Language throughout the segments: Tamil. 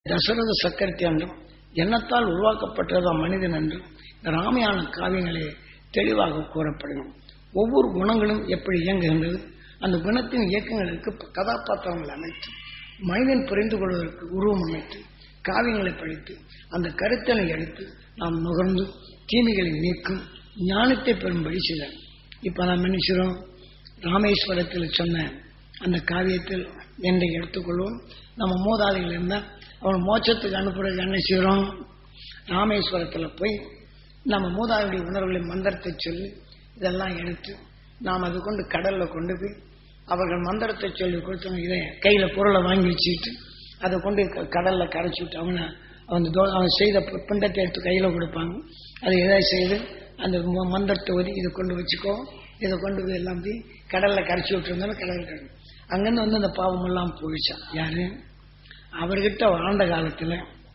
தசரத சக்கரத்தி என்றும் எண்ணத்தால் உருவாக்கப்பட்டதுதான் மனிதன் என்றும் இந்த ராமாயண காவியங்களே தெளிவாக கூறப்படும் ஒவ்வொரு குணங்களும் எப்படி இயங்குகின்றது அந்த குணத்தின் இயக்கங்களுக்கு கதாபாத்திரங்கள் அமைத்து மனிதன் புரிந்து கொள்வதற்கு உருவம் அமைத்து காவியங்களை படித்து அந்த கருத்தனை எடுத்து நாம் நுகர்ந்து தீமைகளை நீக்கும் ஞானத்தை பெறும்படி செய்தார் இப்ப நாம் என்ன செய்றோம் ராமேஸ்வரத்தில் சொன்ன அந்த காவியத்தில் என்னை எடுத்துக்கொள்வோம் நம்ம மூதாதைகள் இருந்தால் அவன் மோட்சத்துக்கு அனுப்புறதுக்கு என்ன செய்கிறோம் ராமேஸ்வரத்தில் போய் நம்ம மூதாதையுடைய உணர்வுகளை மந்திரத்தை சொல்லி இதெல்லாம் எடுத்து நாம் அது கொண்டு கடலில் கொண்டு போய் அவர்கள் மந்திரத்தை சொல்லி கொடுத்தவங்க இதை கையில் பொருளை வாங்கி வச்சுக்கிட்டு அதை கொண்டு க- கடல்ல கரைச்சி விட்டு அவனை அவன் தோ- அவன் செய்த பி- பிண்டத்தை எடுத்து கையில் கொடுப்பாங்க அதை எதாவது செய்து அந்த ம- மந்திரத்தை ஒதி இதை கொண்டு வச்சுக்கோ இதை கொண்டு போய் எல்லாம் போய் கடல்ல கரைச்சி விட்டுருந்தாலும் கடல் கடல் அங்கேருந்து வந்து அந்த பாவம் எல்லாம் போயிடுச்சான் யாரு அவர்கிட்ட வாழ்ந்த காலத்துல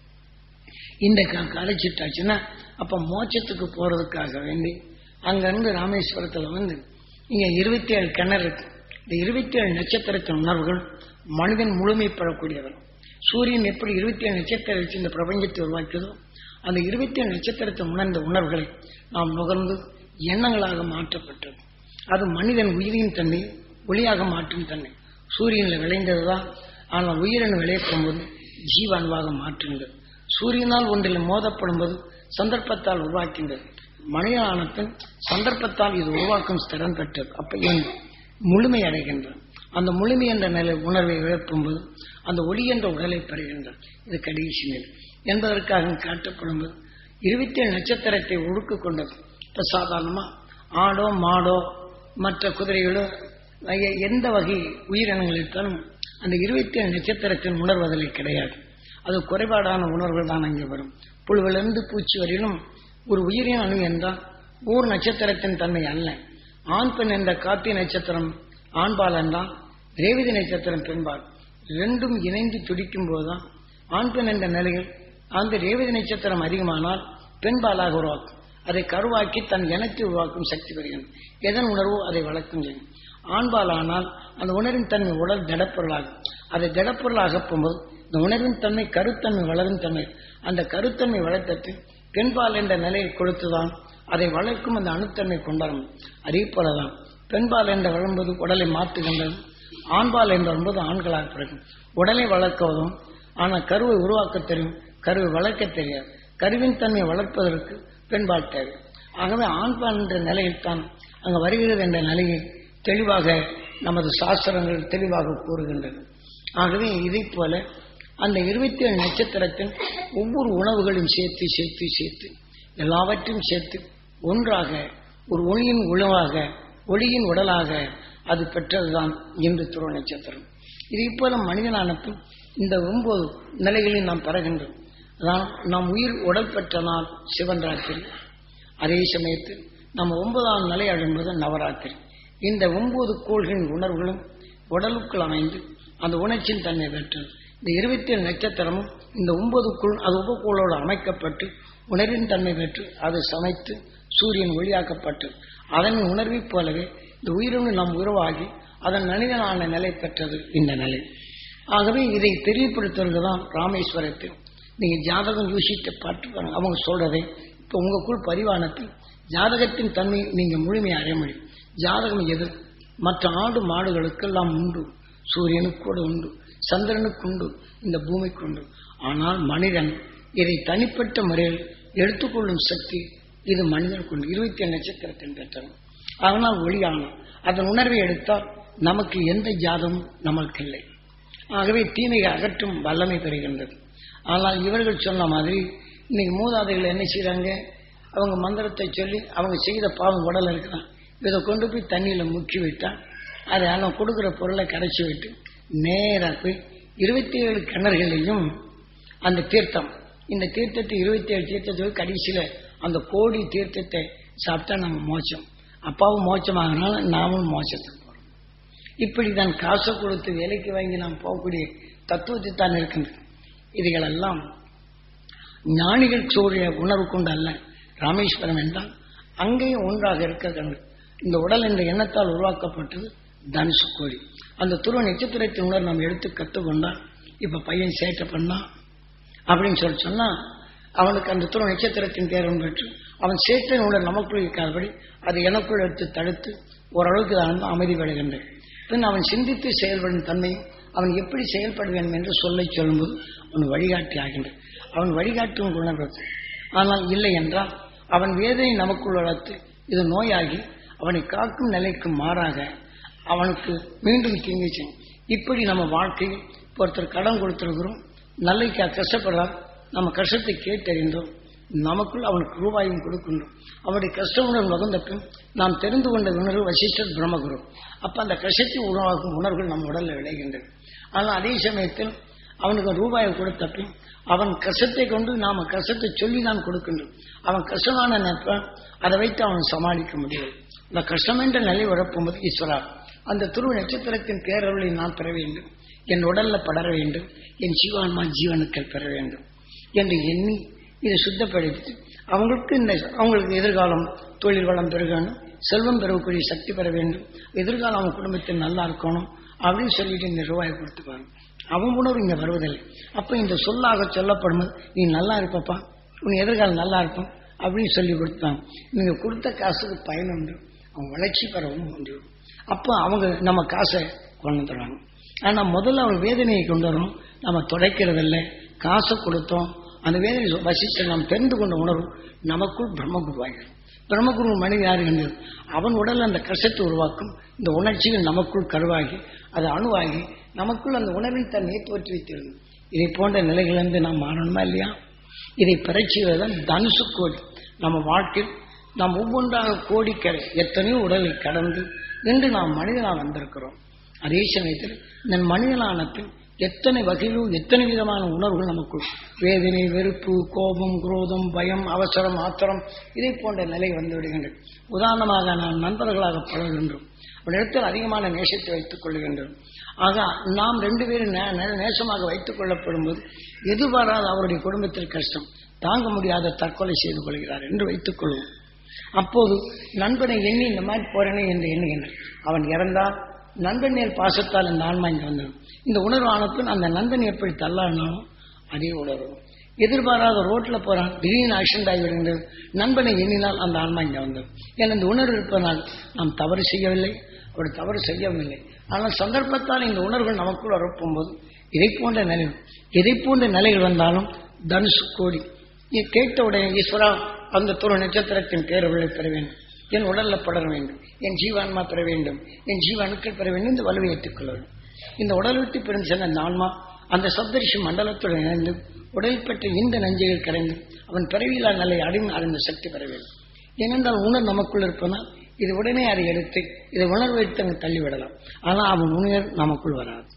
இந்த க- கரைச்சிட்டாச்சுன்னா அப்ப மோட்சத்துக்கு போறதுக்காக வேண்டி அங்கிருந்து ராமேஸ்வரத்துல வந்து இங்க இருபத்தி ஏழு கிணறு இருக்கு இந்த இருபத்தி ஏழு நட்சத்திரத்தின் உணர்வுகள் மனிதன் முழுமைப்படக்கூடியவர் சூரியன் எப்படி இருபத்தி ஏழு நட்சத்திரம் வச்சு இந்த பிரபஞ்சத்தை உருவாக்கியதோ அந்த இருபத்தி ஏழு நட்சத்திரத்தை உணர்ந்த உணர்வுகளை நாம் நுகர்ந்து எண்ணங்களாக மாற்றப்பட்டது அது மனிதன் உயிரின் தன்மை ஒளியாக மாற்றும் தன்மை சூரியனில் விளைந்ததுதான் ஆனால் உயிரின் விளையப்படும் போது ஜீவான்வாக மாற்றுகின்றது சூரியனால் ஒன்றில் மோதப்படும் போது சந்தர்ப்பத்தால் உருவாக்கின்றது மனிதனானத்தின் சந்தர்ப்பத்தால் இது உருவாக்கும் திறன் பெற்றது அப்ப ஏன் முழுமை அடைகின்றது அந்த முழுமை என்ற நிலை உணர்வை இழப்பும்போது அந்த ஒளி என்ற உடலை பெறுகின்றது இது கடைசி நிலை என்பதற்காக காட்டப்படும் போது இருபத்தி ஏழு நட்சத்திரத்தை ஒடுக்கு கொண்டது இப்ப சாதாரணமா ஆடோ மாடோ மற்ற குதிரைகளோ எ- எந்த வகை உயிரினங்கள் இருந்தாலும் அந்த இருபத்தி ஏழு நட்சத்திரத்தின் உணர்வதில் கிடையாது அது குறைபாடான உணர்வுகள் தான் அங்கே வரும் புழுவிலிருந்து பூச்சி வரையிலும் ஒரு உயிரின அணு என்றால் ஊர் நட்சத்திரத்தின் தன்மை அல்ல ஆண் பெண் என்ற காத்தி நட்சத்திரம் ஆண்பால் என்றால் ரேவதி நட்சத்திரம் பெண்பால் ரெண்டும் இணைந்து துடிக்கும் போதுதான் ஆண் பெண் என்ற நிலையில் அந்த ரேவதி நட்சத்திரம் அதிகமானால் பெண்பாலாக உருவாக்கும் அதை கருவாக்கி தன் இனத்தை உருவாக்கும் சக்தி பெறுகிறது எதன் உணர்வோ அதை வளர்க்கும் செய்யும் ஆண்பால் ஆனால் அந்த உணர்வின் தன்மை உடல் திடப்பொருளாகும் அதை திடப்பொருளாக போகும்போது இந்த உணர்வின் தன்மை கருத்தன்மை வளரும் தன்மை அந்த கருத்தன்மை வளர்த்தது பெண்பால் என்ற நிலையை கொடுத்துதான் அதை வளர்க்கும் அந்த அணுத்தன்மை கொண்டாடும் அதே போலதான் பெண்பால் என்ற வரும்போது உடலை மாற்றுகின்றது ஆண்பால் என்று வரும்போது ஆண்களாக பிறக்கும் உடலை வளர்க்குவதும் ஆனால் கருவை உருவாக்க தெரியும் கருவை வளர்க்க தெரியாது கருவின் தன்மையை வளர்ப்பதற்கு பெண்பால் தேவை ஆகவே ஆண்பால் என்ற நிலையில் தான் அங்கு வருகிறது என்ற நிலையை தெளிவாக நமது சாஸ்திரங்கள் தெளிவாக கூறுகின்றன ஆகவே இதைப் போல அந்த இருபத்தி ஏழு நட்சத்திரத்தின் ஒவ்வொரு உணவுகளையும் சேர்த்து சேர்த்து சேர்த்து எல்லாவற்றையும் சேர்த்து ஒன்றாக ஒரு ஒளியின் உணவாக ஒளியின் உடலாக அது பெற்றதுதான் இன்று துருவ நட்சத்திரம் இதை போல மனிதனானத்தும் இந்த ஒன்பது நிலைகளில் நாம் பெறுகின்றோம் அதான் நாம் உயிர் உடல் பெற்ற நாள் சிவன் ராத்திரி அதே சமயத்தில் நம்ம ஒன்பதாம் நிலை அடைந்தது நவராத்திரி இந்த ஒன்பது கோள்களின் உணர்வுகளும் உடலுக்குள் அமைந்து அந்த உணர்ச்சியின் தன்மை பெற்றது இந்த இருபத்தி ஏழு நட்சத்திரமும் இந்த ஒன்பதுக்குள் அது உபகோளோடு அமைக்கப்பட்டு உணர்வின் தன்மை பெற்று அது சமைத்து சூரியன் ஒளியாக்கப்பட்டு அதன் உணர்வைப் போலவே இந்த உயிரோடு நாம் உருவாகி அதன் மனிதனான நிலை பெற்றது இந்த நிலை ஆகவே இதை தெரியப்படுத்துறது தான் ராமேஸ்வரத்தில் நீங்க ஜாதகம் யோசித்து பார்த்து பாருங்க அவங்க சொல்றதை இப்போ உங்களுக்குள் பதிவானத்தில் ஜாதகத்தின் தன்மை நீங்க முழுமையை அறிய முடியும் ஜாதகம் எது மற்ற ஆடு மாடுகளுக்கெல்லாம் உண்டு சூரியனுக்கு கூட உண்டு சந்திரனுக்கு உண்டு இந்த பூமிக்கு உண்டு ஆனால் மனிதன் இதை தனிப்பட்ட முறையில் எடுத்துக்கொள்ளும் சக்தி இது மனிதனுக்கு உண்டு இருபத்தி ஏழு நட்சத்திரத்தின் பெற்றவன் அதனால் ஒளியான அதன் உணர்வை எடுத்தால் நமக்கு எந்த ஜாதமும் நமக்கு இல்லை ஆகவே தீமையை அகற்றும் வல்லமை பெறுகின்றது ஆனால் இவர்கள் சொன்ன மாதிரி இன்னைக்கு மூதாதைகள் என்ன செய்றாங்க அவங்க மந்திரத்தை சொல்லி அவங்க செய்த பாவம் உடல் இருக்கலாம் இதை கொண்டு போய் தண்ணியில முக்கி விட்டா அதை அவன் கொடுக்குற பொருளை கரைச்சி விட்டு நேரா போய் இருபத்தி ஏழு கிணறுகளையும் அந்த தீர்த்தம் இந்த தீர்த்தத்தை இருபத்தி ஏழு தீர்த்தத்தை கடைசியில அந்த கோடி தீர்த்தத்தை சாப்பிட்டா நம்ம மோட்சம் அப்பாவும் மோட்சமாகனாலும் நாமும் மோட்சத்துக்கு போறோம் இப்படிதான் காசை கொடுத்து வேலைக்கு வாங்கி நாம் போகக்கூடிய தத்துவத்தை தான் இருக்கின்றது இதுகளெல்லாம் ஞானிகள் சூரிய உணர்வு கொண்டு அல்ல ராமேஸ்வரம் என்றால் அங்கேயும் ஒன்றாக இருக்க கண்டு இந்த உடல் என்ற எண்ணத்தால் உருவாக்கப்பட்டது தனுசு கோடி அந்த துருவ நட்சத்திரத்தின் உணர்வு நாம் எடுத்து கற்றுக்கொண்டால் இப்ப பையன் சேட்டை பண்ணா அப்படின்னு சொல்லி சொன்னா அவனுக்கு அந்த துணை நட்சத்திரத்தின் பேரம் பெற்று அவன் சேற்றின் உடல் நமக்குள் இருக்காதபடி அது எனக்குள் எடுத்து தடுத்து ஓரளவுக்கு தான் அமைதி பெறுகின்றது பின் அவன் சிந்தித்து செயல்படும் தன்மையும் அவன் எப்படி செயல்பட வேண்டும் என்று சொல்லை சொல்லும்போது அவன் வழிகாட்டி ஆகின்றது அவன் வழிகாட்டும் உணர்வது ஆனால் இல்லை என்றால் அவன் வேதனை நமக்குள் வளர்த்து இது நோயாகி அவனை காக்கும் நிலைக்கு மாறாக அவனுக்கு மீண்டும் தீங்கு செய்யும் இப்படி நம்ம வாழ்க்கையில் ஒருத்தர் கடன் கொடுத்திருக்கிறோம் நல்லைக்கா கஷ்டப்படுறார் நம்ம கஷ்டத்தை கேட்டறிந்தோம் நமக்குள் அவனுக்கு ரூபாயும் கொடுக்கின்றோம் அவனுடைய கஷ்டமுடன் வகுந்த பின் நாம் தெரிந்து கொண்ட உணர்வு வசிஷ்டர் பிரம்மகுரு அப்ப அந்த கஷ்டத்தை உருவாக்கும் உணர்வுகள் நம்ம உடல்ல விளைகின்றது ஆனால் அதே சமயத்தில் அவனுக்கு ரூபாயை கொடுத்த பின் அவன் கஷ்டத்தை கொண்டு நாம கஷ்டத்தை சொல்லி தான் கொடுக்கின்றோம் அவன் கஷ்டமான நினைப்பான் அதை வைத்து அவன் சமாளிக்க முடியாது இந்த கஷ்டம் என்ற நிலை உழப்பும்போது ஈஸ்வரா அந்த துருவ நட்சத்திரத்தின் பேரருளை நான் பெற வேண்டும் என் உடல்ல படர வேண்டும் என் ஜீவான்மா ஜீவனுக்கள் பெற வேண்டும் என்று எண்ணி இதை சுத்தப்படுத்தி அவங்களுக்கு இந்த அவங்களுக்கு எதிர்காலம் தொழில் வளம் பெருகணும் செல்வம் பெறக்கூடிய சக்தி பெற வேண்டும் எதிர்காலம் அவன் குடும்பத்தில் நல்லா இருக்கணும் அப்படின்னு சொல்லிட்டு இந்த ரூபாயை கொடுத்துப்பாங்க அவன் உணர்வு இங்க வருவதில்லை அப்ப இந்த சொல்லாக சொல்லப்படும் நீ நல்லா இருப்பப்பா உன் எதிர்காலம் நல்லா இருக்கும் அப்படின்னு சொல்லி கொடுத்தாங்க நீங்க கொடுத்த காசுக்கு பயன் உண்டு அவன் வளர்ச்சி பெறவும் உண்டு அப்போ அவங்க நம்ம காசை கொண்டு தருவாங்க ஆனா முதல்ல அவன் வேதனையை கொண்டு வரணும் நம்ம துடைக்கிறதில்ல காசை கொடுத்தோம் அந்த வேதனை வசிச்சு நாம் தெரிந்து கொண்ட உணர்வு நமக்குள் பிரம்மகுருவாகிறது பிரம்மகுரு மனித யாரு என்றது அவன் உடல் அந்த கஷ்டத்தை உருவாக்கும் இந்த உணர்ச்சிகள் நமக்குள் கருவாகி அது அணுவாகி நமக்குள் அந்த உணர்வின் தன்மையை தோற்றி வைத்திருந்தது இதை போன்ற நிலைகளிலிருந்து நாம் மாறணுமா இல்லையா இதை பெறச்சிவதுதான் தனுசு கோடி நம்ம வாழ்க்கையில் நாம் ஒவ்வொன்றாக கோடிக்கரை எத்தனையோ உடலை கடந்து இன்று நாம் மனிதனாக வந்திருக்கிறோம் அதே சமயத்தில் இந்த மனிதனான பின் எத்தனை வகையிலும் எத்தனை விதமான உணர்வுகள் நமக்குள் வேதனை வெறுப்பு கோபம் குரோதம் பயம் அவசரம் ஆத்திரம் இதை போன்ற நிலை வந்து விடுகின்றது உதாரணமாக நாம் நண்பர்களாக பழகுகின்றோம் ஒரு இடத்தில் அதிகமான நேசத்தை வைத்துக் கொள்கின்றோம் ஆக நாம் ரெண்டு பேரும் நே- நே- நேசமாக வைத்துக் கொள்ளப்படும் போது எதிர்பாராத அவருடைய குடும்பத்தில் கஷ்டம் தாங்க முடியாத தற்கொலை செய்து கொள்கிறார் என்று வைத்துக் கொள்வோம் அப்போது நண்பனை எண்ணி இந்த மாதிரி போறேனே என்று எண்ணுகின்றார் அவன் இறந்தால் நண்பன் மேல் பாசத்தால் இந்த ஆன்மா இங்க வந்துடும் இந்த உணர்வு ஆனப்பின் அந்த நண்பன் எப்படி தள்ளாடினாலும் அதே உணர்வு எதிர்பாராத ரோட்ல போறான் திடீர்னு ஆக்சிடென்ட் ஆகி விடுகின்றது நண்பனை எண்ணினால் அந்த ஆன்மா இங்க வந்துடும் ஏன்னா இந்த உணர்வு இருப்பதனால் நாம் தவறு செய்யவில்லை அப்படி தவறு செய்யவும் இல்லை ஆனால் சந்தர்ப்பத்தால் இந்த உணர்வுகள் நமக்குள் வரப்போகும்போது இதை போன்ற நிலை இதை போன்ற நிலைகள் வந்தாலும் தனுசு கோடி நீ கேட்ட உடனே ஈஸ்வரா அந்த துணை நட்சத்திரத்தின் பேரவர்களை பெற வேண்டும் என் உடல்ல படர வேண்டும் என் ஜீவான்மா பெற வேண்டும் என் ஜீவாணுக்கள் பெற வேண்டும் இந்த வலுவை ஏற்றுக்கொள்ள வேண்டும் இந்த உடல் விட்டு பிரிந்து சென்ற அந்த ஆன்மா அந்த சப்தரிஷி மண்டலத்துடன் இணைந்து உடல் பெற்ற இந்த நஞ்சைகள் கரைந்து அவன் பிறவியிலா நிலை அடிமை அறிந்த சக்தி பெற வேண்டும் ஏனென்றால் உணர் நமக்குள் இருப்பதால் இது உடனே அதை எடுத்து இதை உணர்வு எடுத்து அங்கு தள்ளிவிடலாம் ஆனால் அவன் உணர் நமக்குள் வராது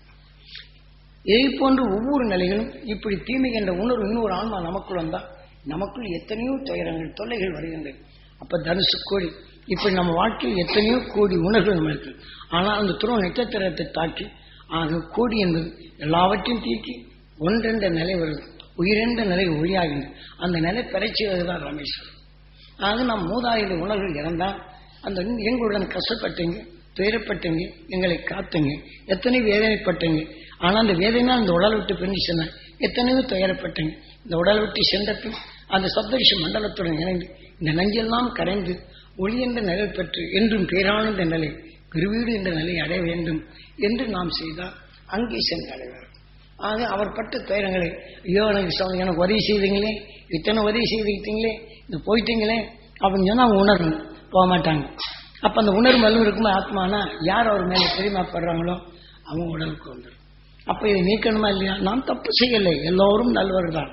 இதை போன்று ஒவ்வொரு நிலைகளும் இப்படி தீமை என்ற உணர்வு இன்னொரு ஆன்மா நமக்குள் வந்தால் நமக்குள் எத்தனையோ துயரங்கள் தொல்லைகள் வருகின்றன அப்ப தனுசு கோடி இப்படி நம்ம வாழ்க்கையில் எத்தனையோ கோடி உணர்வுகள் நம்ம இருக்கு ஆனால் அந்த துருவ நட்சத்திரத்தை தாக்கி ஆக கோடி என்பது எல்லாவற்றையும் தீக்கி ஒன்றென்ற நிலை வருது உயிரென்ற நிலை ஒளியாகின்றது அந்த நிலை பெறச்சுவதுதான் ரமேஸ்வரன் ஆக நாம் மூதாயிர உணர்வுகள் இறந்தால் அந்த எங்களுடன் கஷ்டப்பட்டீங்க துயரப்பட்டீங்க எங்களை காத்துங்க எத்தனை வேதனைப்பட்டீங்க ஆனால் அந்த வேதனையால் அந்த உடலை விட்டு பிரிஞ்சு சென்ன எத்தனையோ துயரப்பட்டீங்க இந்த உடலை விட்டு சென்றப்பின் அந்த சப்தரிஷி மண்டலத்துடன் இணைந்து இந்த நஞ்செல்லாம் கரைந்து ஒளி என்ற நிலை பெற்று என்றும் பேரானந்த நிலை பெருவீடு என்ற நிலை அடைய வேண்டும் என்று நாம் செய்தால் அங்கே சென்று அடைவார் ஆக அவர் பட்ட துயரங்களை ஐயோ எனக்கு ச- எனக்கு உதவி செய்தீங்களே இத்தனை உதவி செய்துக்கிட்டீங்களே இந்த போயிட்டீங்களே அப்படின்னு சொன்னா அவங்க உணரணும் போக மாட்டாங்க அப்ப அந்த உணர்வு வலு இருக்குமா ஆத்மானா யார் அவர் மேல பெருமைப்படுறாங்களோ அவங்க உடலுக்கு வந்துடும் அப்ப இதை நீக்கணுமா இல்லையா நாம் தப்பு செய்யலை எல்லோரும் நல்லவர் தான்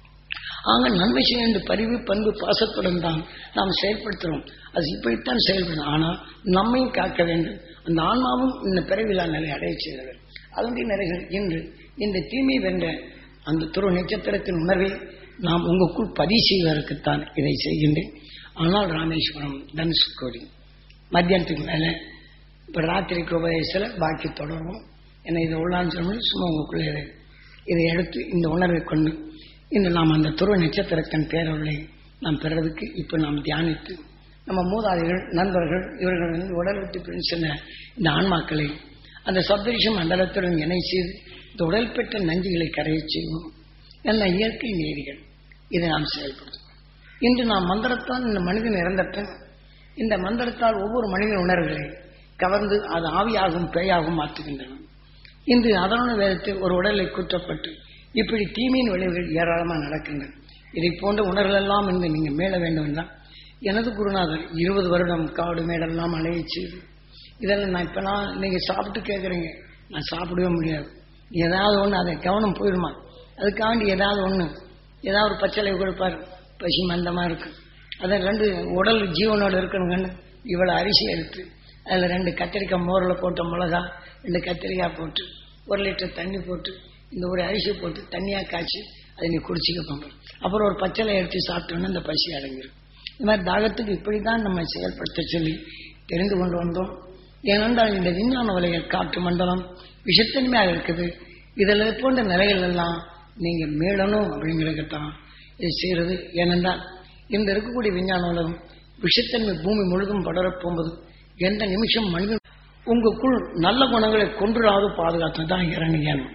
ஆக நன்மை செய்ய வேண்டும் பரிவு பண்பு பாசத்துடன் தான் நாம் செயல்படுத்துகிறோம் அது இப்படித்தான் செயல்படும் ஆனால் நம்மையும் காக்க வேண்டும் அந்த ஆன்மாவும் இந்த பிறவிழா நிலை அடைய செய்தவர் அதனுடைய நிலைகள் இன்று இந்த தீமை வென்ற அந்த துருவ நட்சத்திரத்தின் உணர்வை நாம் உங்களுக்குள் பதிவு செய்வதற்குத்தான் இதை செய்கின்றேன் ஆனால் ராமேஸ்வரம் தனுஷ்கோடி மத்தியானத்துக்கு மேலே இப்போ ராத்திரிக்கு உபதேசத்தில் பாக்கி தொடரும் என்னை இதை உள்ளான்னு சொல்லி சும்மா உங்களுக்குள்ளே இதை- இதை எடுத்து இந்த உணர்வை கொண்டு இந்த நாம் அந்த துருவ நட்சத்திரத்தின் பேரவர்களை நாம் பெறதுக்கு இப்போ நாம் தியானித்து நம்ம மூதாதைகள் நண்பர்கள் இவர்கள் வந்து உடல் விட்டு பிரிந்து சென்ற இந்த ஆன்மாக்களை அந்த சப்தரிஷ மண்டலத்துடன் இணை செய்து இந்த உடல் பெற்ற நஞ்சுகளை கரையச் செய்வோம் எல்லாம் இயற்கை நீதிகள் இதை நாம் செயல்படுத்தும் இன்று நாம் மந்திரத்தால் இந்த மனிதன் இறந்தற்ற இந்த மந்திரத்தால் ஒவ்வொரு மனிதன் உணர்வுகளை கவர்ந்து அது ஆவியாகவும் பேயாகவும் மாற்றுகின்றன இன்று அதனோட வேதத்தில் ஒரு உடலை குற்றப்பட்டு இப்படி தீமையின் விளைவுகள் ஏராளமாக நடக்கின்றன இதை போன்ற உணர்வுகளெல்லாம் இன்று நீங்கள் மேல வேண்டும் என்றால் எனது குருநாதர் இருபது வருடம் காடு மேடெல்லாம் அலைய செய்து இதெல்லாம் நான் இப்போ நான் நீங்கள் சாப்பிட்டு கேட்குறீங்க நான் சாப்பிடவே முடியாது ஏதாவது ஒன்று அதை கவனம் போயிடுமா அதுக்காண்டி ஏதாவது ஒன்று ஏதாவது ஒரு பச்சளை கொடுப்பார் பசி மந்தமாக இருக்கு அதை ரெண்டு உடல் ஜீவனோடு இருக்கணுங்கன்னு இவ்வளோ அரிசி எடுத்து அதில் ரெண்டு கத்திரிக்காய் மோரில் போட்ட மிளகா ரெண்டு கத்திரிக்காய் போட்டு ஒரு லிட்டர் தண்ணி போட்டு இந்த ஒரு அரிசி போட்டு தண்ணியாக காய்ச்சி அதை நீ குடிச்சிக்க போங்க அப்புறம் ஒரு பச்சளை எடுத்து சாப்பிட்டோன்னா இந்த பசி அடங்கிடும் இந்த மாதிரி தாகத்துக்கு இப்படி தான் நம்ம செயல்படுத்த சொல்லி தெரிந்து கொண்டு வந்தோம் ஏனென்றால் இந்த விஞ்ஞான வலைகள் காற்று மண்டலம் விஷத்தன்மையாக இருக்குது இதில் போன்ற நிலைகள் எல்லாம் நீங்கள் மீளணும் அப்படிங்கிறதுக்கு இது செய்கிறது ஏனென்றால் இந்த இருக்கக்கூடிய விஞ்ஞான உலகம் விஷத்தன்மை பூமி முழுதும் படரப் போகும்போது எந்த நிமிஷம் மனிதன் உங்களுக்குள் நல்ல குணங்களை கொன்றாவது பாதுகாத்து தான் இரணியன்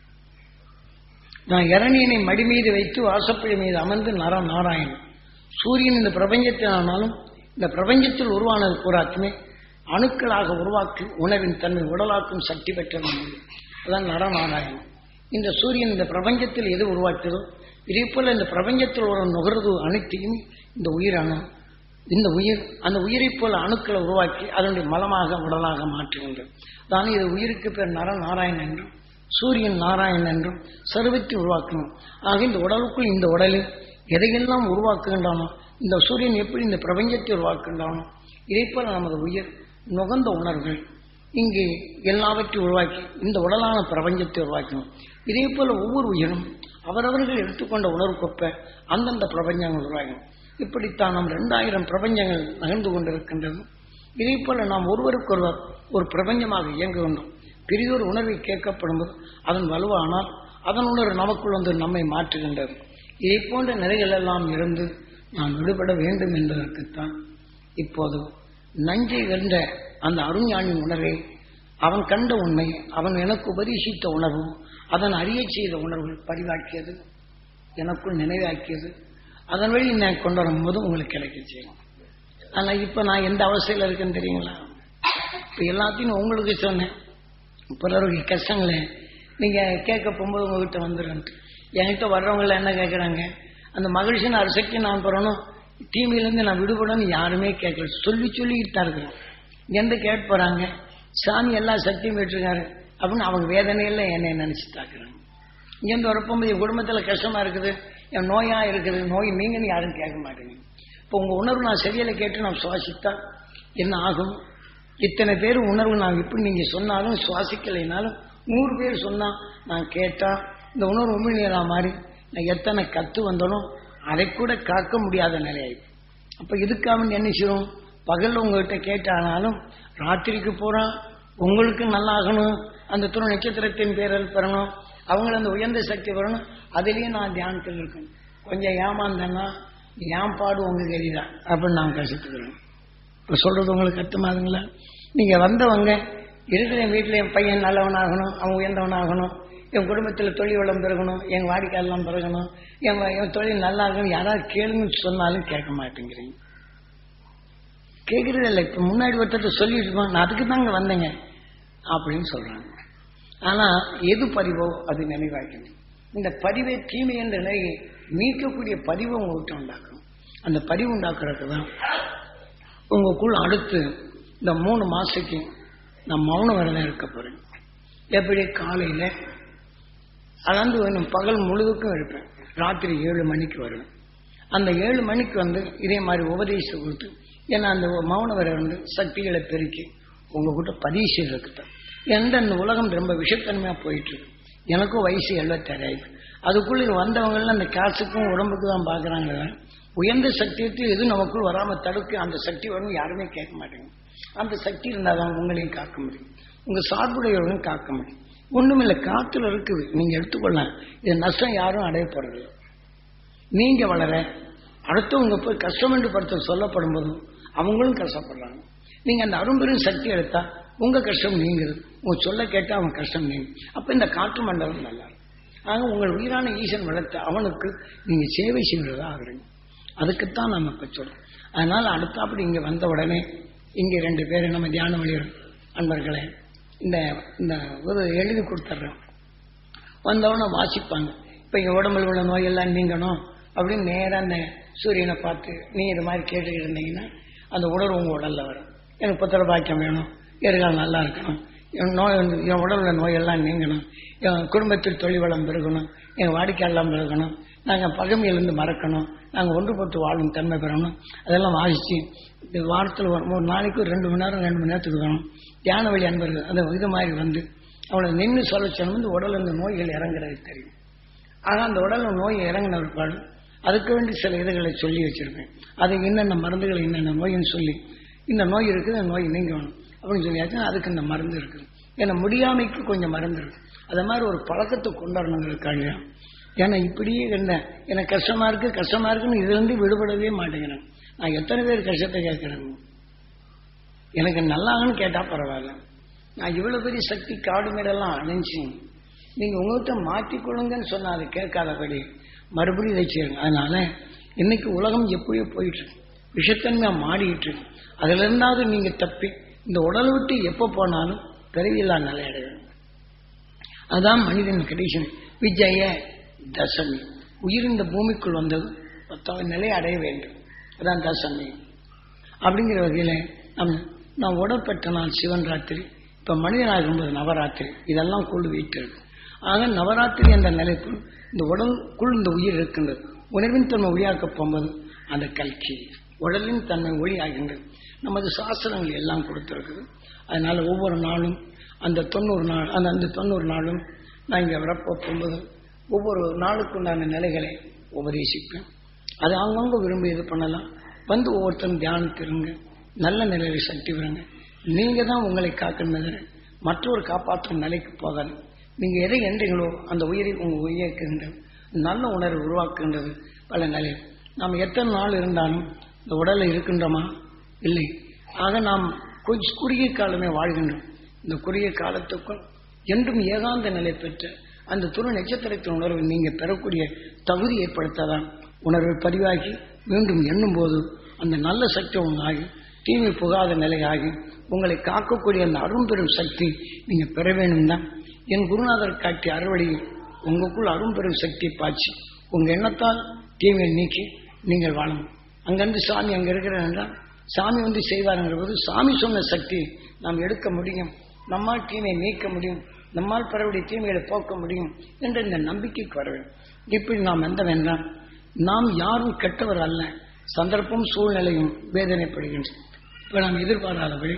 நான் இரணியனை மடி மீது வைத்து வாசப்படி மீது அமர்ந்து நர நாராயணன் சூரியன் இந்த பிரபஞ்சத்தில் ஆனாலும் இந்த பிரபஞ்சத்தில் உருவானது பூராத்துமே அணுக்களாக உருவாக்கி உணவின் தன்மை உடலாக்கும் சக்தி பெற்றது அதான் நரநாராயணன் இந்த சூரியன் இந்த பிரபஞ்சத்தில் எது உருவாக்கியதோ இதே போல இந்த பிரபஞ்சத்தில் ஒரு நுகர்வு அனைத்தையும் இந்த உயிரணு இந்த உயிர் அந்த உயிரைப் போல அணுக்களை உருவாக்கி அதனுடைய மலமாக உடலாக மாற்றுகின்றது தான் இது உயிருக்கு பேர் நர நாராயணன் என்றும் சூரியன் நாராயணன் என்றும் சருவத்தை உருவாக்கணும் ஆக இந்த உடலுக்குள் இந்த உடலில் எதையெல்லாம் உருவாக்குகின்றானோ இந்த சூரியன் எப்படி இந்த பிரபஞ்சத்தை உருவாக்குகின்றானோ இதே போல நமது உயிர் நுகர்ந்த உணர்வுகள் இங்கே எல்லாவற்றையும் உருவாக்கி இந்த உடலான பிரபஞ்சத்தை உருவாக்கணும் இதே போல ஒவ்வொரு உயிரும் அவரவர்கள் எடுத்துக்கொண்ட உணர்வுக்கொப்ப அந்தந்த பிரபஞ்சங்கள் உருவாகணும் இப்படித்தான் நம் ரெண்டாயிரம் பிரபஞ்சங்கள் நகர்ந்து கொண்டிருக்கின்றது இதே போல நாம் ஒருவருக்கொருவர் ஒரு பிரபஞ்சமாக இயங்குகின்றோம் பெரிதொரு உணர்வை கேட்கப்படும்போது அதன் வலுவானால் அதன் உணர்வு நமக்குள் வந்து நம்மை மாற்றுகின்றது இதை போன்ற நிலைகள் எல்லாம் இருந்து நாம் விடுபட வேண்டும் என்பதற்குத்தான் இப்போது நஞ்சை வென்ற அந்த அருஞானின் உணர்வை அவன் கண்ட உண்மை அவன் எனக்கு உபதேசித்த உணர்வு அதன் அறிய செய்த உணர்வு பதிவாக்கியது எனக்குள் நினைவாக்கியது அதன் வழி நான் கொண்டு வரும்போது உங்களுக்கு கிடைக்க செய்யும் ஆனால் இப்போ நான் எந்த அவസ്ഥையில் இருக்கேன்னு தெரியுங்களா இப்போ எல்லாத்தையும் உங்களுக்கு சொன்னேன் பிறருக்கு கஷ்டங்களை நீங்கள் கேட்க போகும்போது உங்ககிட்ட வந்துடுன்ட்டு என்கிட்ட வர்றவங்கள என்ன கேட்குறாங்க அந்த மகிழ்ச்சியின் அரசக்தி நான் பெறணும் தீமையிலேருந்து நான் விடுபடணும் யாருமே கேட்கல சொல்லி சொல்லிக்கிட்டு தான் இருக்கிறோம் இங்கேருந்து கேட்டு போகிறாங்க சாமி எல்லா சக்தியும் பெற்றிருக்காரு அப்படின்னு அவங்க வேதனையில் என்னை நினச்சி தாக்குறாங்க இங்கேருந்து வரப்போகும்போது என் குடும்பத்தில் கஷ்டமாக இருக்குது என் நோயாக இருக்குது நோய் நீங்கன்னு யாரும் கேட்க மாட்டேங்க இப்போ உங்கள் உணர்வு நான் சரியில்லை கேட்டு நான் சுவாசித்தா என்ன ஆகும் இத்தனை பேர் உணர்வு நான் இப்படி நீங்கள் சொன்னாலும் சுவாசிக்கலைனாலும் நூறு பேர் சொன்னால் நான் கேட்டால் இந்த உணர்வு உண்மையிலாம் மாறி நான் எத்தனை கற்று வந்தாலும் அதை கூட காக்க முடியாத நிலையாயிடும் அப்போ இதுக்காக என்ன செய்யும் பகலில் உங்கள்கிட்ட கேட்டானாலும் ராத்திரிக்கு போகிறான் உங்களுக்கு நல்லாகணும் அந்த துணை நட்சத்திரத்தின் பேரில் பெறணும் அவங்கள அந்த உயர்ந்த சக்தி வரணும் அதுலேயே நான் தியானத்தில் இருக்கணும் கொஞ்சம் ஏமாந்தேன்னா ஏன் பாடு உங்களுக்கு எரிதான் அப்படின்னு நான் கஷ்டத்துக்கிறேன் இப்போ சொல்கிறது உங்களுக்கு அர்த்தமாகுங்களா நீங்கள் வந்தவங்க இருக்கிற என் வீட்டில் என் பையன் நல்லவனாகணும் அவன் உயர்ந்தவனாகணும் என் குடும்பத்தில் தொழில் வளம் பெருகணும் என் வாடிக்கையெல்லாம் பெருகணும் என் வ- என் தொழில் நல்லா இருக்கணும் யாராவது கேளுங்கன்னு சொன்னாலும் கேட்க மாட்டேங்கிறீங்க கேட்குறது இல்லை இப்போ முன்னாடி ஒருத்தர் சொல்லிட்டு இருக்கோம் நான் அதுக்கு தாங்க வந்தேங்க அப்படின்னு சொல்கிறாங்க ஆனால் எது பதிவோ அது நினைவாக்கணும் இந்த பதிவை தீமை என்ற நிலையை நீக்கக்கூடிய பதிவை உங்கள்கிட்ட உண்டாக்கணும் அந்த பதிவு உண்டாக்குறதுக்கு தான் உங்களுக்குள் அடுத்து இந்த மூணு மாசத்துக்கு நான் மௌன விரதம் இருக்க போறேன் எப்படி காலையில் அளந்து வேணும் பகல் முழுதுக்கும் இருப்பேன் ராத்திரி ஏழு மணிக்கு வருவேன் அந்த ஏழு மணிக்கு வந்து இதே மாதிரி உபதேசம் கொடுத்து ஏன்னா அந்த மௌன விரதம் வந்து சக்திகளை பெருக்கி உங்ககிட்ட பதிவு செய்யறதுக்கு எந்த இந்த உலகம் ரொம்ப விஷத்தன்மையாக போயிட்டு இருக்கு எனக்கும் வயசு எழுபத்தாறு ஆயிடுச்சு அதுக்குள்ள வந்தவங்கெல்லாம் அந்த காசுக்கும் உடம்புக்கு தான் பார்க்குறாங்க உயர்ந்த சக்தியத்தில் எது நமக்குள் வராமல் தடுக்க அந்த சக்தி வரும் யாருமே கேட்க மாட்டேங்க அந்த சக்தி இருந்தால் தான் உங்களையும் காக்க முடியும் உங்கள் சார்புடையவர்களும் காக்க முடியும் ஒண்ணுமில்லை காத்துல இருக்குது நீங்க எடுத்துக்கொள்ளலாம் இது நஷ்டம் யாரும் அடைய போறதில்லை நீங்க வளர அடுத்தவங்க போய் கஷ்டம் என்று படுத்த சொல்லப்படும் போதும் அவங்களும் கஷ்டப்படுறாங்க நீங்க அந்த அரும்பெரும் சக்தி எடுத்தா உங்க கஷ்டம் நீங்குது உங்க சொல்ல கேட்டா அவங்க கஷ்டம் நீங்கும் அப்ப இந்த காற்று மண்டலம் நல்லா இருக்கும் ஆக உங்கள் உயிரான ஈசன் வளர்த்த அவனுக்கு நீங்க சேவை செய்வதா ஆகிறீங்க அதுக்குத்தான் நம்ம இப்ப சொல்றோம் அதனால அடுத்தாப்படி இங்க வந்த உடனே இங்க ரெண்டு பேர் நம்ம தியான வழியர் அன்பர்களே இந்த இந்த ஒரு எழுதி கொடுத்துட்றோம் வந்தவொடனே வாசிப்பாங்க இப்ப இங்க உடம்புல உள்ள நோயெல்லாம் நீங்கணும் அப்படின்னு நேரா அந்த சூரியனை பார்த்து நீ இது மாதிரி கேட்டுக்கிட்டு இருந்தீங்கன்னா அந்த உணர்வு உங்க உடல்ல வரும் எனக்கு புத்திர பாக்கியம் வேணும் எதிர்காலம் நல்லா இருக்கணும் என் நோய் வந்து என் உடல்ல நோயெல்லாம் நீங்கணும் என் குடும்பத்தில் தொழில் வளம் பெருகணும் என் வாடிக்கையெல்லாம் பெருகணும் நாங்கள் பகமையிலிருந்து மறக்கணும் நாங்கள் ஒன்றுபட்டு வாழும் தன்மை பெறணும் அதெல்லாம் வாசித்து இந்த வாரத்தில் ஒரு ஒரு நாளைக்கு ஒரு ரெண்டு மணி நேரம் ரெண்டு மணி நேரத்துக்கு வேணும் தியான வழி அன்பர்கள் அந்த இது மாதிரி வந்து அவனை நின்று சொல்ல சொன்ன வந்து உடல் இந்த நோய்கள் இறங்குறது தெரியும் ஆக அந்த உடல்ல நோய் இறங்கின பிற்பாடு அதுக்கு வேண்டி சில இதுகளை சொல்லி வச்சிருப்பேன் அது என்னென்ன மருந்துகள் என்னென்ன நோயின்னு சொல்லி இந்த நோய் இருக்குது அந்த நோய் நீங்க வேணும் அப்படின்னு சொல்லியாச்சுன்னா அதுக்கு இந்த மருந்து இருக்குது ஏன்னா முடியாமைக்கு கொஞ்சம் மருந்து இருக்கு அது மாதிரி ஒரு பழக்கத்தை கொண்டாடணுங்கிறதுக்காக ஏன்னா இப்படியே என்ன எனக்கு கஷ்டமா இருக்கு கஷ்டமா இருக்குன்னு இதுல இருந்து விடுபடவே மாட்டேங்கிறேன் நான் எத்தனை பேர் கஷ்டத்தை கேட்கிறேன் எனக்கு நல்லாங்கன்னு கேட்டா பரவாயில்ல நான் இவ்வளவு பெரிய சக்தி காடு மேடெல்லாம் அணைஞ்சு நீங்க உங்கள்கிட்ட மாற்றிக்கொள்ளுங்கன்னு சொன்னா அதை கேட்காதபடி மறுபடியும் இதை செய்யுங்க அதனால இன்னைக்கு உலகம் எப்படியோ போயிட்டு இருக்கு விஷத்தன்மையா மாறிட்டு இருக்கு அதுல இருந்தாவது நீங்க தப்பி இந்த உடலை விட்டு எப்ப போனாலும் பிறவியில்லா நிலை அடையணும் அதான் மனிதன் கடைசி விஜய தசமி உயிர் இந்த பூமிக்குள் வந்தது பத்தாவது நிலை அடைய வேண்டும் அதான் தசமி அப்படிங்கிற வகையில நம் நான் உடற்பெற்ற நாள் சிவன் ராத்திரி இப்ப மனிதனாகும்போது நவராத்திரி இதெல்லாம் கொண்டு வைத்திருக்கு ஆக நவராத்திரி என்ற நிலைக்குள் இந்த உடலுக்குள் இந்த உயிர் இருக்கின்றது உணர்வின் தன்மை ஒளியாக்கப் போகும்போது அந்த கல்கி உடலின் தன்மை ஒளியாகின்றது நமது சாஸ்திரங்கள் எல்லாம் கொடுத்திருக்குது அதனால ஒவ்வொரு நாளும் அந்த தொண்ணூறு நாள் அந்த அந்த தொண்ணூறு நாளும் நான் இங்கே வரப்போ போகும்போது ஒவ்வொரு நாளுக்குண்டான நிலைகளை உபதேசிப்பேன் அது அவங்கவுங்க விரும்பி இது பண்ணலாம் வந்து ஒவ்வொருத்தரும் தியானத்திருங்க நல்ல நிலையில சக்தி வருங்க நீங்க தான் உங்களை காக்கணும் மற்றொரு காப்பாற்றும் நிலைக்கு போகாது நீங்க எதை எந்தீங்களோ அந்த உயிரை உங்க உயர்க்கின்றது நல்ல உணர்வு உருவாக்குகின்றது பல நிலை நாம் எத்தனை நாள் இருந்தாலும் இந்த உடல்ல இருக்கின்றோமா இல்லை ஆக நாம் கொஞ்சம் குறுகிய காலமே வாழ்கின்றோம் இந்த குறுகிய காலத்துக்குள் என்றும் ஏகாந்த நிலை பெற்ற அந்த துரு நட்சத்திரத்தின் உணர்வை நீங்க பெறக்கூடிய தகுதி ஏற்படுத்தாதான் உணர்வை பதிவாகி மீண்டும் எண்ணும் போது அந்த நல்ல சக்தி உண்டாகி தீமை புகாத நிலையாகி உங்களை காக்கக்கூடிய அந்த அரும்பெரும் சக்தி நீங்க பெற வேண்டும் தான் என் குருநாதர் காட்டிய அறுவடையில் உங்களுக்குள் அரும்பெரும் சக்தி பாய்ச்சி உங்க எண்ணத்தால் தீமையை நீக்கி நீங்கள் வாழணும் அங்கிருந்து சாமி அங்க இருக்கிறேன் என்றால் சாமி வந்து செய்வாருங்கிற போது சாமி சொன்ன சக்தி நாம் எடுக்க முடியும் நம்மால் தீமையை நீக்க முடியும் நம்மால் பெறக்கூடிய தீமைகளை போக்க முடியும் என்ற இந்த நம்பிக்கைக்கு வர வேண்டும் இப்படி நாம் எந்த வேண்டாம் நாம் யாரும் கெட்டவர் அல்ல சந்தர்ப்பம் சூழ்நிலையும் வேதனைப்படுகின்றன இப்ப நாம் எதிர்பாராதபடி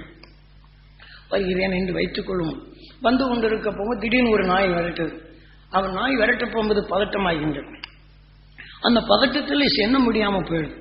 வருகிறேன் என்று வைத்துக் கொள்வோம் வந்து கொண்டிருக்க போகும்போது திடீர்னு ஒரு நாய் விரட்டுது அவன் நாய் விரட்ட போகும்போது பதட்டமாகின்றது அந்த பதட்டத்தில் எண்ண முடியாம போயிடுது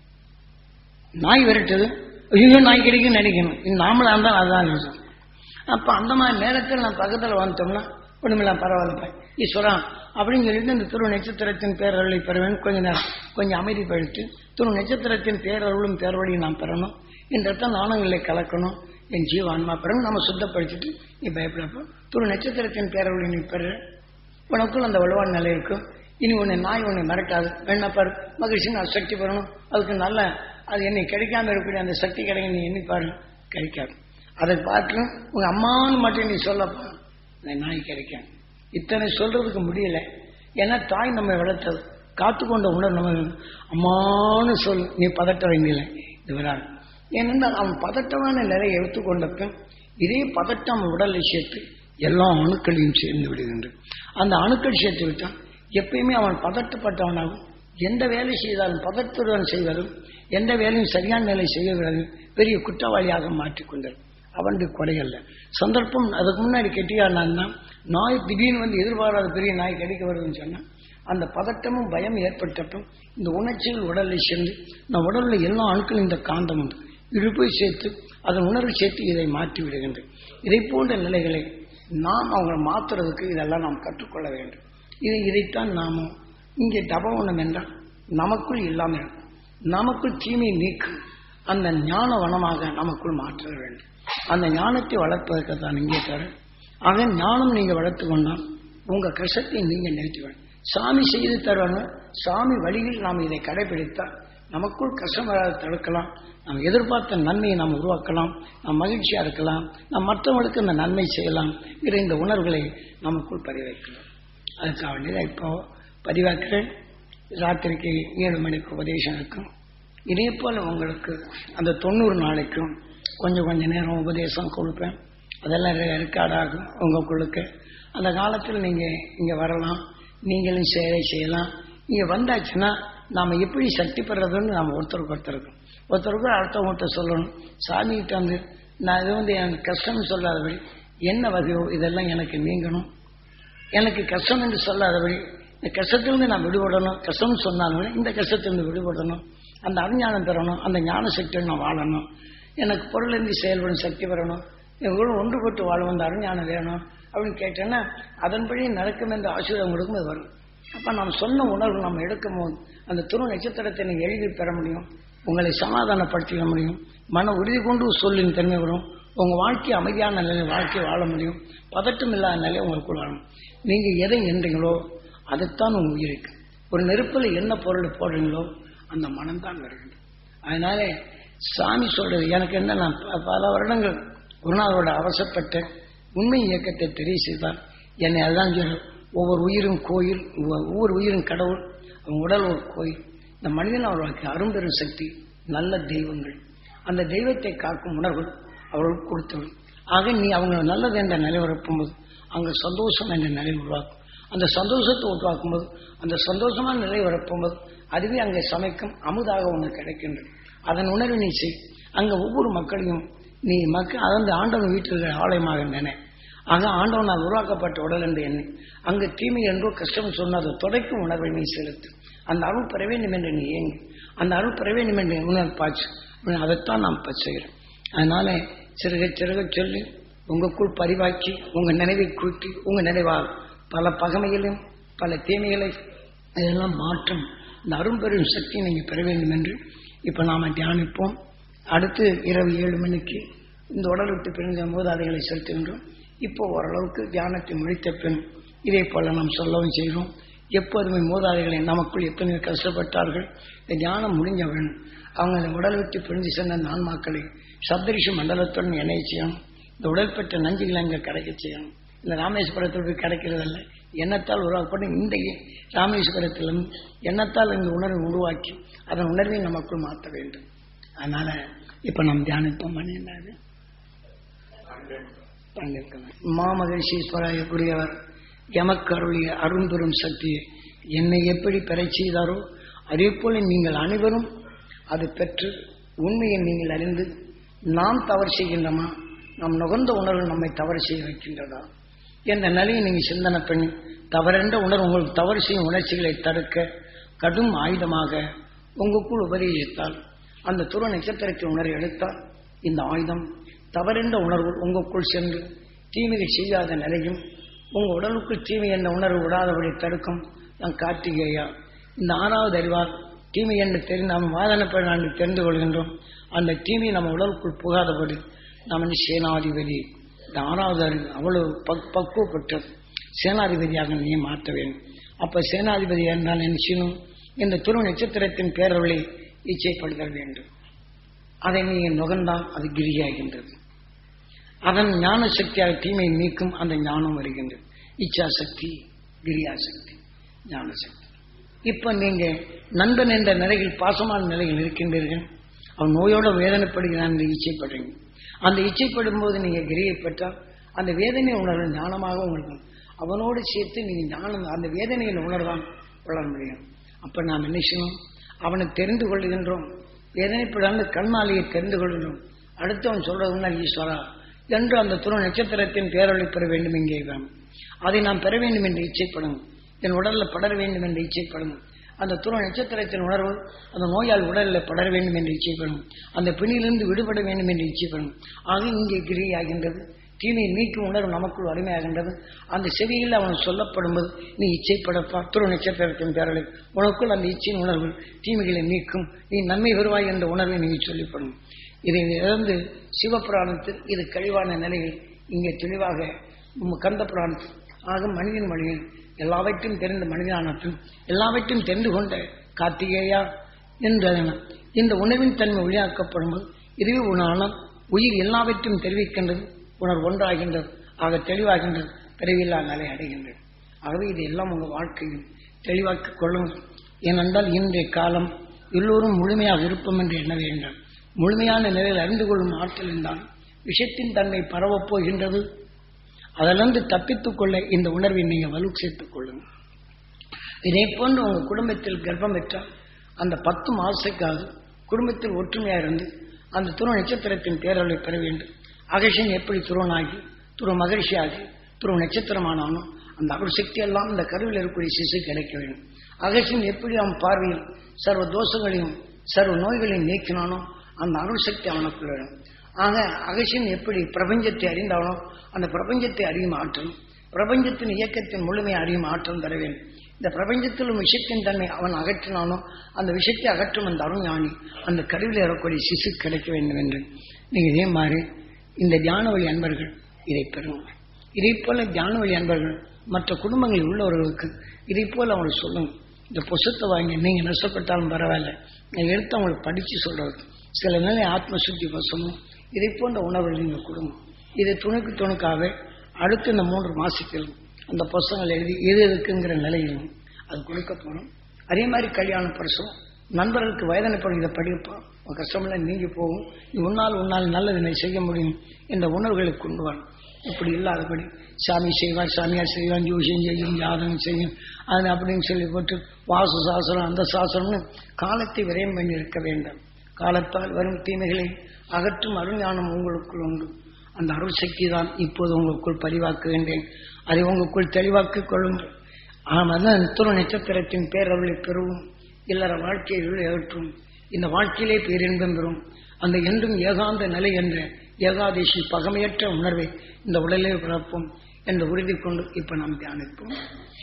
நாய் விரட்டுது ஐயோ நாய் கிடைக்கும் நினைக்கணும் இது நாமளா இருந்தால் அதுதான் நினைச்சோம் அப்ப அந்த மாதிரி நேரத்தில் நான் பக்கத்தில் வந்துட்டோம்னா ஒண்ணுமில்ல பரவாயில்ல ஈஸ்வரா அப்படின்னு சொல்லிட்டு இந்த துரு நட்சத்திரத்தின் பேரருளை பெறுவேன் கொஞ்ச நேரம் கொஞ்சம் அமைதி பழித்து துரு நட்சத்திரத்தின் பேரருளும் பேரவழியும் நாம் பெறணும் இந்த இடத்த நாணங்களை கலக்கணும் என் ஜீவான்மா பெறணும் நம்ம சுத்தப்படுத்திட்டு நீ பயப்படப்போ துரு நட்சத்திரத்தின் பேரருளை நீ பெற உனக்குள் அந்த வலுவான நிலை இருக்கும் இனி உன்னை நாய் உன்னை மிரட்டாது வேணப்பாரு மகிழ்ச்சி நான் சக்தி பெறணும் அதுக்கு நல்ல அது என்னை கிடைக்காம இருக்கக்கூடிய அந்த சக்தி கிடைக்கும் நீ எண்ணி பாரு கிடைக்காது அதை பார்க்கணும் உங்க அம்மான்னு மட்டும் நீ சொல்லப்பா இந்த நாய் கிடைக்கும் இத்தனை சொல்றதுக்கு முடியல ஏன்னா தாய் நம்ம வளர்த்தது காத்து கொண்ட உணர்வு நம்ம அம்மான்னு சொல் நீ பதட்ட வேண்டியல இது வராது ஏனென்றால் அவன் பதட்டமான நிலையை எடுத்துக்கொண்ட பின் இதே பதட்டம் அவன் உடல் சேர்த்து எல்லா அணுக்களையும் சேர்ந்து விடுகின்றது அந்த அணுக்கள் சேர்த்து விட்டால் எப்பயுமே அவன் பதட்டப்பட்டவனாகும் எந்த வேலை செய்தாலும் பதத்துடன் செய்வதும் எந்த வேலையும் சரியான நிலை செய்வதும் பெரிய குற்றவாளியாக மாற்றிக்கொண்டது அவனுக்கு குறையல்ல சந்தர்ப்பம் அதுக்கு முன்னாடி கெட்டியானா நாய் திடீர்னு வந்து எதிர்பாராத பெரிய நாய் கிடைக்க வருதுன்னு சொன்னா அந்த பதட்டமும் பயம் ஏற்பட்டப்பும் இந்த உணர்ச்சிகள் உடலை சென்று நம்ம உடல்ல எல்லா அணுக்களும் இந்த காந்தம் உண்டு இது போய் சேர்த்து அதன் உணர்வு சேர்த்து இதை மாற்றி விடுகின்றது இதை போன்ற நிலைகளை நாம் அவங்களை மாற்றுறதுக்கு இதெல்லாம் நாம் கற்றுக்கொள்ள வேண்டும் இது இதைத்தான் நாமும் இங்கே தபவனம் என்றால் நமக்குள் இல்லாமல் இருக்கும் நமக்குள் தீமையை நீக்கும் அந்த ஞான வனமாக நமக்குள் மாற்ற வேண்டும் அந்த ஞானத்தை வளர்ப்பதற்கு தான் இங்கே தர ஆக ஞானம் நீங்க வளர்த்து கொண்டால் உங்க கஷ்டத்தை நீங்க நிறுத்திவிடும் சாமி செய்து தருவாங்க சாமி வழியில் நாம் இதை கடைபிடித்தால் நமக்குள் கஷ்டம் வராது தடுக்கலாம் நாம் எதிர்பார்த்த நன்மையை நாம் உருவாக்கலாம் நாம் மகிழ்ச்சியா இருக்கலாம் நாம் மற்றவங்களுக்கு இந்த நன்மை செய்யலாம் என்கிற இந்த உணர்வுகளை நமக்குள் பதிவைக்கலாம் அதுக்காக வேண்டியதை இப்போ பதிவாக்கிறேன் ராத்திரிக்கு ஏழு மணிக்கு உபதேசம் இருக்கும் இதே போல் உங்களுக்கு அந்த தொண்ணூறு நாளைக்கும் கொஞ்சம் கொஞ்சம் நேரம் உபதேசம் கொடுப்பேன் அதெல்லாம் ரெக்கார்டாகும் உங்களுக்குள்ளுக்கு அந்த காலத்தில் நீங்கள் இங்கே வரலாம் நீங்களும் சேவை செய்யலாம் இங்கே வந்தாச்சுன்னா நாம் எப்படி சக்தி பெறதுன்னு நாம் ஒருத்தருக்கு ஒருத்தருக்கு ஒருத்தருக்கு அடுத்தவங்கள்ட்ட சொல்லணும் சாமிகிட்ட வந்து நான் இது வந்து எனக்கு கஷ்டம்னு சொல்லாதபடி என்ன வகையோ இதெல்லாம் எனக்கு நீங்கணும் எனக்கு கஷ்டம் என்று சொல்லாதபடி இந்த கஷ்டத்திலிருந்து நான் விடுபடணும் கஷ்டம்னு சொன்னாலும் இந்த கஷ்டத்திலிருந்து விடுபடணும் அந்த அஞ்ஞானம் பெறணும் அந்த ஞான சக்தியில் நான் வாழணும் எனக்கு பொருளின்றி செயல்படும் சக்தி பெறணும் இவங்களும் ஒன்றுபட்டு வாழும் அந்த அருஞானம் வேணும் அப்படின்னு கேட்டேன்னா அதன்படி நடக்கும் என்ற ஆசீர்வாதம் கொடுக்கும் அது வரும் அப்ப நாம் சொன்ன உணர்வு நம்ம எடுக்கும் போது அந்த துரு நட்சத்திரத்தை நீங்கள் எழுதி பெற முடியும் உங்களை சமாதானப்படுத்திக்க முடியும் மன உறுதி கொண்டு சொல்லின் தன்மை வரும் உங்க வாழ்க்கை அமைதியான நிலையில் வாழ்க்கையை வாழ முடியும் பதட்டம் இல்லாத நிலையை உங்களுக்குள் வாழும் நீங்க எதை எண்றீங்களோ அதைத்தான் உங்க உயிருக்கு ஒரு நெருப்பில் என்ன பொருள் போடுறீங்களோ அந்த மனம்தான் வருகிறது அதனால சாமி சொல்றது எனக்கு என்ன நான் ப- பல வருடங்கள் குருநாதரோட அவசரப்பட்ட உண்மை இயக்கத்தை தெரிய செய்தால் என்னை அதுதான் சொல்ல ஒவ்வொரு உயிரும் கோயில் ஒவ்வொரு ஒவ்வொரு உயிரும் கடவுள் அவன் உடல் ஒரு கோயில் இந்த மனிதன் அவர்களுக்கு அரும்பெரும் சக்தி நல்ல தெய்வங்கள் அந்த தெய்வத்தை காக்கும் உணர்வு அவர்களுக்கு கொடுத்தவள் ஆக நீ அவங்க நல்லது என்ற நிலை வரப்பும்போது அங்கே சந்தோஷம் என்ற நிலை உருவாக்கும் அந்த சந்தோஷத்தை உருவாக்கும் போது அந்த சந்தோஷமான நிலை வரப்பும்போது அதுவே அங்கே சமைக்கும் அமுதாக உனக்கு கிடைக்கின்றது அதன் உணர்வு நீ செய் அங்கே ஒவ்வொரு மக்களையும் நீ மக்கள் அந்த ஆண்டவன் வீட்டில் இருக்கிற ஆலயமாக நினை ஆக ஆண்டவனால் உருவாக்கப்பட்ட உடல் என்று எண்ணி அங்கு தீமை என்றோ கஷ்டம் சொன்ன அதை துடைக்கும் உணர்வை நீ செலுத்து அந்த அருள் பெற வேண்டும் என்று நீ ஏங்கு அந்த அருள் பெற வேண்டும் என்று உணர் பாய்ச்சு அதைத்தான் நாம் இப்ப செய்கிறோம் அதனால சிறுக சிறுக சொல்லி உங்களுக்குள் பதிவாக்கி உங்க நினைவை கூட்டி உங்க நினைவால் பல பகமைகளையும் பல தீமைகளை இதெல்லாம் மாற்றும் இந்த அரும்பெரும் சக்தியை நீங்க பெற வேண்டும் என்று இப்ப நாம தியானிப்போம் அடுத்து இரவு ஏழு மணிக்கு இந்த உடல் விட்டு பிரிஞ்ச போது அதைகளை செலுத்துகின்றோம் இப்போ ஓரளவுக்கு தியானத்தை முடித்த பின் இதே போல நாம் சொல்லவும் செய்கிறோம் எப்போதுமே மூதாதைகளை நமக்குள் எத்தனை கஷ்டப்பட்டார்கள் இந்த தியானம் முடிஞ்ச வேணும் அவங்க அந்த உடல் விட்டு பிரிஞ்சு சென்ற நான்மாக்களை சப்தரிஷி மண்டலத்துடன் இணைய செய்யணும் இந்த உடல் பெற்ற நஞ்சுகளை அங்கே கிடைக்க செய்யணும் இந்த ராமேஸ்வரத்தில் போய் கிடைக்கிறதல்ல எண்ணத்தால் உருவாக்கப்படும் இந்த ராமேஸ்வரத்திலும் எண்ணத்தால் இந்த உணர்வை உருவாக்கி அதன் உணர்வை நமக்குள் மாற்ற வேண்டும் அதனால இப்ப நாம் தியானிப்போம் மணி என்னது பங்கேற்கலாம் மாமகரிஷீஸ்வராய கூடியவர் எமக்கு அருளிய அரும்பெரும் சக்தியை என்னை எப்படி பெறச் செய்தாரோ அதே போல நீங்கள் அனைவரும் அது பெற்று உண்மையை நீங்கள் அறிந்து நாம் தவறு செய்கின்றோமா நம் நுகர்ந்த உணர்வு நம்மை தவறு செய்ய வைக்கின்றதா என்ற நிலையை நீங்கள் சிந்தனை பண்ணி தவறென்ற உணர்வு உங்களுக்கு தவறு செய்யும் உணர்ச்சிகளை தடுக்க கடும் ஆயுதமாக உங்களுக்குள் உபதேசித்தால் அந்த துருவ நட்சத்திரத்தின் உணர்வை எடுத்தால் இந்த ஆயுதம் தவறென்ற உணர்வு உங்களுக்குள் சென்று தீமைகள் செய்யாத நிலையும் உங்க உடலுக்குள் தீமை என்ற உணர்வு விடாதபடி தடுக்கும் நான் கார்த்திகேயா இந்த ஆறாவது அறிவால் தீமை என்று தெரிந்து நாம் வாதனப்பட நாங்கள் தெரிந்து கொள்கின்றோம் அந்த தீமை நம்ம உடலுக்குள் புகாதபடி நம்ம வந்து சேனாதிபதி இந்த ஆறாவது அறிவு அவ்வளவு பக் பக்குவப்பட்டது சேனாதிபதியாக நீ மாற்ற வேண்டும் அப்ப சேனாதிபதி என்றால் என்ன செய்யணும் இந்த துரு நட்சத்திரத்தின் பேரவளை இச்சைப்படுதல் வேண்டும் அதை நீ நுகர்ந்தால் அது கிரியாகின்றது அதன் ஞான சக்தியாக தீமை நீக்கும் அந்த ஞானம் வருகின்றது இச்சா சக்தி கிரியா சக்தி ஞான சக்தி இப்ப நீங்க நண்பன் என்ற நிலையில் பாசமான நிலையில் இருக்கின்றீர்கள் அவன் நோயோட வேதனைப்படுகிறான் என்று இச்சைப்படுறீங்க அந்த இச்சைப்படும் போது நீங்க கிரியை பெற்றால் அந்த வேதனை உணர்வு ஞானமாக உங்களுக்கு அவனோடு சேர்த்து நீங்க ஞானம் அந்த வேதனையின் உணர்வான் வளர முடியும் அப்ப நாம் என்ன செய்யணும் அவனை தெரிந்து கொள்ளுகின்றோம் வேதனைப்படாமல் கண்மாலியை தெரிந்து கொள்கின்றோம் அடுத்தவன் சொல்றது முன்னால் ஈஸ்வரா என்று அந்த துணை நட்சத்திரத்தின் பேரொழி பெற வேண்டும் இங்கே வேணும் அதை நாம் பெற வேண்டும் என்று இச்சைப்படும் என் உடல்ல படர வேண்டும் என்று இச்சைப்படும் அந்த துணை நட்சத்திரத்தின் உணர்வு அந்த நோயால் உடலில் படர வேண்டும் என்று இச்சைப்படும் அந்த பிணியிலிருந்து விடுபட வேண்டும் என்று இச்சைப்படும் ஆக இங்கே கிரியாகின்றது தீமையை நீக்கும் உணர்வு நமக்குள் வலிமையாகின்றது அந்த செவியில் அவன் சொல்லப்படும்போது நீ இச்சைப்படப்பா துரு நட்சத்திரத்தின் பேரலை உனக்குள் அந்த இச்சையின் உணர்வு தீமைகளை நீக்கும் நீ நன்மை வருவாய் என்ற உணர்வை நீ சொல்லிப்படும் இதை இழந்து சிவபுராணத்தில் இது கழிவான நிலையில் இங்கே தெளிவாக கந்த புராணத்தில் ஆக மனிதன் வழியில் எல்லாவற்றையும் தெரிந்த மனிதனானத்தும் எல்லாவற்றையும் தெரிந்து கொண்ட கார்த்திகேயா என்றதன இந்த உணவின் தன்மை ஒளியாக்கப்படும்போது இதுவே உணானம் உயிர் எல்லாவற்றையும் தெரிவிக்கின்றது உணர்வு ஒன்றாகின்றது ஆக தெளிவாகின்றது பிறவில்லா நிலை அடைகின்றது ஆகவே இது எல்லாம் உங்கள் வாழ்க்கையில் தெளிவாக்கிக் கொள்ளுங்கள் ஏனென்றால் இன்றைய காலம் எல்லோரும் முழுமையாக விருப்பம் என்று எண்ண வேண்டாம் முழுமையான நிலையில் அறிந்து கொள்ளும் ஆற்றல் என்றால் விஷத்தின் தன்மை பரவப் போகின்றது அதிலிருந்து தப்பித்துக் கொள்ள இந்த உணர்வை நீங்கள் வலு சேர்த்துக் கொள்ளுங்கள் இதே போன்று உங்கள் குடும்பத்தில் கர்ப்பம் பெற்றால் அந்த பத்து மாசத்துக்காக குடும்பத்தில் ஒற்றுமையாக இருந்து அந்த துருவ நட்சத்திரத்தின் பேரலை பெற வேண்டும் அகஷன் எப்படி துருவனாகி துருவ மகிழ்ச்சியாகி துருவ நட்சத்திரமானானோ அந்த அருள் சக்தி எல்லாம் இந்த கருவில் இருக்கக்கூடிய சிசு கிடைக்க வேண்டும் அகஷன் எப்படி அவன் பார்வையில் சர்வ தோஷங்களையும் சர்வ நோய்களையும் நீக்கினானோ அந்த அருள் சக்தி அவனுக்குள்ள வேணும் ஆக அகசியன் எப்படி பிரபஞ்சத்தை அறிந்தானோ அந்த பிரபஞ்சத்தை அறியும் ஆற்றல் பிரபஞ்சத்தின் இயக்கத்தின் முழுமையை அறியும் ஆற்றல் தர வேண்டும் இந்த பிரபஞ்சத்திலும் விஷயத்தின் தன்மை அவன் அகற்றினானோ அந்த விஷயத்தை அகற்றும் அந்த அருஞானி அந்த கருவில் ஏறக்கூடிய சிசு கிடைக்க வேண்டும் என்று நீங்க இதே மாதிரி இந்த தியான வழி அன்பர்கள் இதை பெறுங்க இதை போல தியான வழி அன்பர்கள் மற்ற குடும்பங்களில் உள்ளவர்களுக்கு இதை போல அவங்களுக்கு சொல்லுங்க இந்த புசத்தை வாங்கி நீங்க நஷ்டப்பட்டாலும் பரவாயில்ல நான் எடுத்து அவங்களுக்கு படிச்சு சொல்றது சில நிலை ஆத்ம சுத்தி பசமும் இதை போன்ற உணவுகள் நீங்க கொடுங்க இது துணுக்கு துணுக்காக அடுத்த இந்த மூன்று மாசத்தில் அந்த புஸ்தகங்கள் எழுதி எது எதுக்குங்கிற நிலையிலும் அது கொடுக்க போறோம் அதே மாதிரி கல்யாண பரிசும் நண்பர்களுக்கு வயதனைப்படும் இதை படிப்போம் உன் கஷ்டமெல்லாம் நீங்கி போகும் நீ உன்னால் உன்னால் நல்லதினை செய்ய முடியும் என்ற உணர்வுகளை கொண்டு வரணும் இப்படி இல்லாதபடி சாமி செய்வார் சாமியார் செய்வான் ஜோசியம் செய்யும் ஜாதகம் செய்யும் அது அப்படின்னு சொல்லி போட்டு வாசு சாஸ்திரம் அந்த சாஸ்திரம்னு காலத்தை விரயம் பண்ணி இருக்க வேண்டும் காலத்தால் வரும் தீமைகளை அகற்றும் அருஞானம் உங்களுக்குள் உண்டு அந்த அருள் சக்தி தான் இப்போது உங்களுக்குள் பதிவாக்குகின்றேன் அதை உங்களுக்குள் தெளிவாக்கிக் கொள்ளுங்கள் ஆனால் துரு நட்சத்திரத்தின் பேரருளை பெறுவோம் இல்லற வாழ்க்கையில் ஏற்றும் இந்த வாழ்க்கையிலே பேரின்பம் பெறும் அந்த என்றும் ஏகாந்த நிலை என்ற ஏகாதேசி பகமையற்ற உணர்வை இந்த உடலே பிறப்போம் என்ற உறுதி கொண்டு இப்ப நாம் தியானிப்போம்